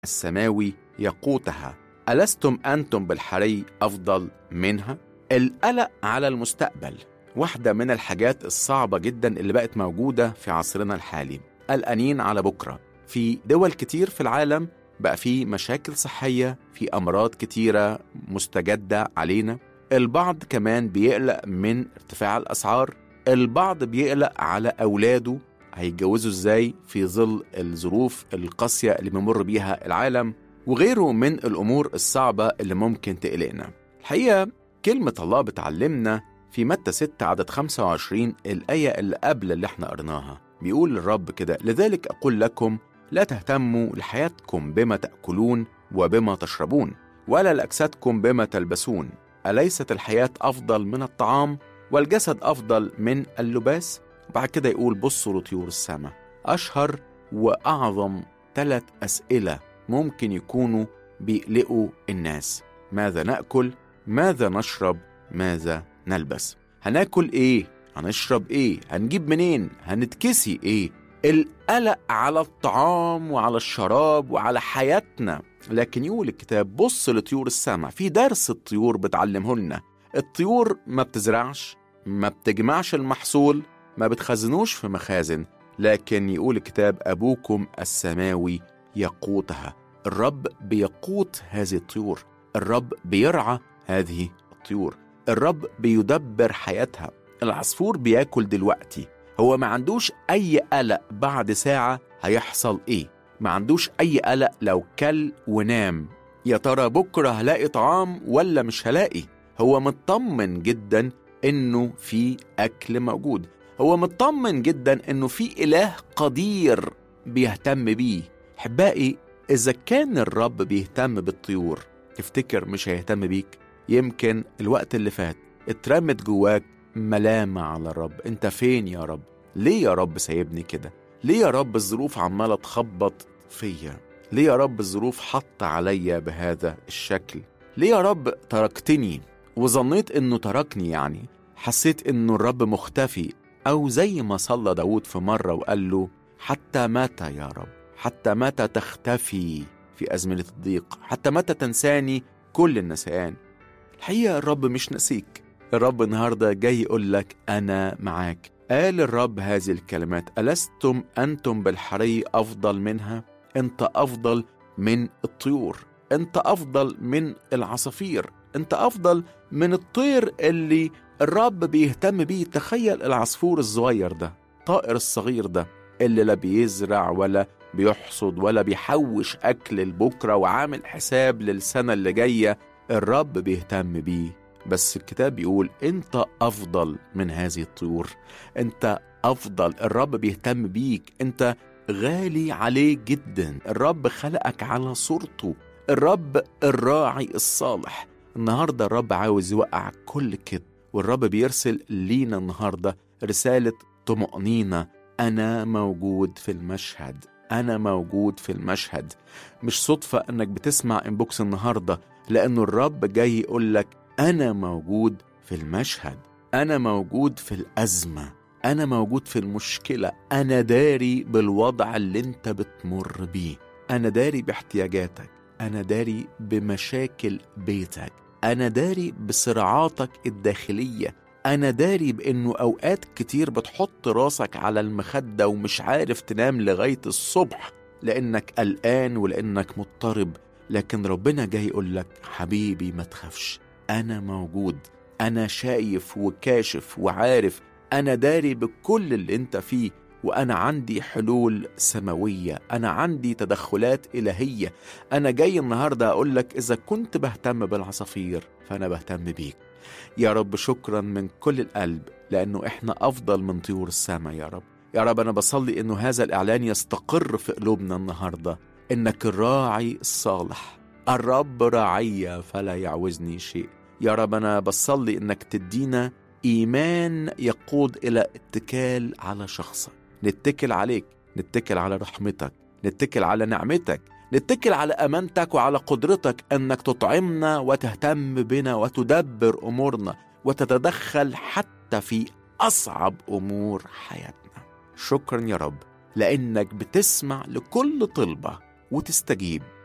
السماوي يقوتها ألستم أنتم بالحري أفضل منها؟ القلق على المستقبل واحدة من الحاجات الصعبة جدا اللي بقت موجودة في عصرنا الحالي قلقانين على بكرة في دول كتير في العالم بقى في مشاكل صحية في أمراض كتيرة مستجدة علينا البعض كمان بيقلق من ارتفاع الأسعار البعض بيقلق على أولاده هيتجوزوا ازاي في ظل الظروف القاسية اللي بيمر بيها العالم وغيره من الأمور الصعبة اللي ممكن تقلقنا الحقيقة كلمة الله بتعلمنا في متى 6 عدد 25 الآية اللي قبل اللي احنا قرناها بيقول الرب كده لذلك أقول لكم لا تهتموا لحياتكم بما تأكلون وبما تشربون ولا لأجسادكم بما تلبسون أليست الحياة أفضل من الطعام والجسد أفضل من اللباس بعد كده يقول بصوا لطيور السماء أشهر وأعظم ثلاث أسئلة ممكن يكونوا بيقلقوا الناس ماذا نأكل ماذا نشرب ماذا نلبس هناكل ايه هنشرب ايه هنجيب منين هنتكسي ايه القلق على الطعام وعلى الشراب وعلى حياتنا لكن يقول الكتاب بص لطيور السماء في درس الطيور بتعلمه لنا الطيور ما بتزرعش ما بتجمعش المحصول ما بتخزنوش في مخازن لكن يقول الكتاب أبوكم السماوي يقوتها الرب بيقوت هذه الطيور الرب بيرعى هذه الطيور الرب بيدبر حياتها العصفور بياكل دلوقتي هو ما عندوش أي قلق بعد ساعة هيحصل إيه ما عندوش أي قلق لو كل ونام يا ترى بكرة هلاقي طعام ولا مش هلاقي هو مطمن جدا إنه في أكل موجود هو مطمن جدا إنه في إله قدير بيهتم بيه أحبائي إذا كان الرب بيهتم بالطيور تفتكر مش هيهتم بيك يمكن الوقت اللي فات اترمت جواك ملامة على الرب انت فين يا رب ليه يا رب سايبني كده ليه يا رب الظروف عمالة تخبط فيا ليه يا رب الظروف حط عليا بهذا الشكل ليه يا رب تركتني وظنيت انه تركني يعني حسيت انه الرب مختفي او زي ما صلى داود في مرة وقال له حتى متى يا رب حتى متى تختفي في أزمنة الضيق حتى متى تنساني كل النسيان الحقيقة الرب مش نسيك الرب النهاردة جاي يقول لك أنا معاك قال الرب هذه الكلمات ألستم أنتم بالحري أفضل منها أنت أفضل من الطيور أنت أفضل من العصافير أنت أفضل من الطير اللي الرب بيهتم بيه تخيل العصفور الصغير ده الطائر الصغير ده اللي لا بيزرع ولا بيحصد ولا بيحوش أكل لبكرة وعامل حساب للسنة اللي جاية الرب بيهتم بيه بس الكتاب بيقول انت افضل من هذه الطيور انت افضل الرب بيهتم بيك انت غالي عليه جدا الرب خلقك على صورته الرب الراعي الصالح النهارده الرب عاوز يوقع كل كده والرب بيرسل لينا النهارده رساله طمأنينه انا موجود في المشهد انا موجود في المشهد مش صدفه انك بتسمع انبوكس النهارده لانه الرب جاي يقول لك أنا موجود في المشهد أنا موجود في الأزمة أنا موجود في المشكلة أنا داري بالوضع اللي أنت بتمر بيه أنا داري باحتياجاتك أنا داري بمشاكل بيتك أنا داري بصراعاتك الداخلية أنا داري بإنه أوقات كتير بتحط راسك على المخدة ومش عارف تنام لغاية الصبح لأنك قلقان ولأنك مضطرب لكن ربنا جاي يقول لك حبيبي ما تخافش أنا موجود أنا شايف وكاشف وعارف أنا داري بكل اللي أنت فيه وأنا عندي حلول سماوية أنا عندي تدخلات إلهية أنا جاي النهاردة أقول لك إذا كنت بهتم بالعصافير فأنا بهتم بيك يا رب شكرا من كل القلب لأنه إحنا أفضل من طيور السماء يا رب يا رب أنا بصلي إنه هذا الإعلان يستقر في قلوبنا النهاردة إنك الراعي الصالح الرب راعي فلا يعوزني شيء يا رب أنا بصلي إنك تدينا إيمان يقود إلى اتكال على شخصك نتكل عليك نتكل على رحمتك نتكل على نعمتك نتكل على أمانتك وعلى قدرتك أنك تطعمنا وتهتم بنا وتدبر أمورنا وتتدخل حتى في أصعب أمور حياتنا شكرا يا رب لأنك بتسمع لكل طلبة وتستجيب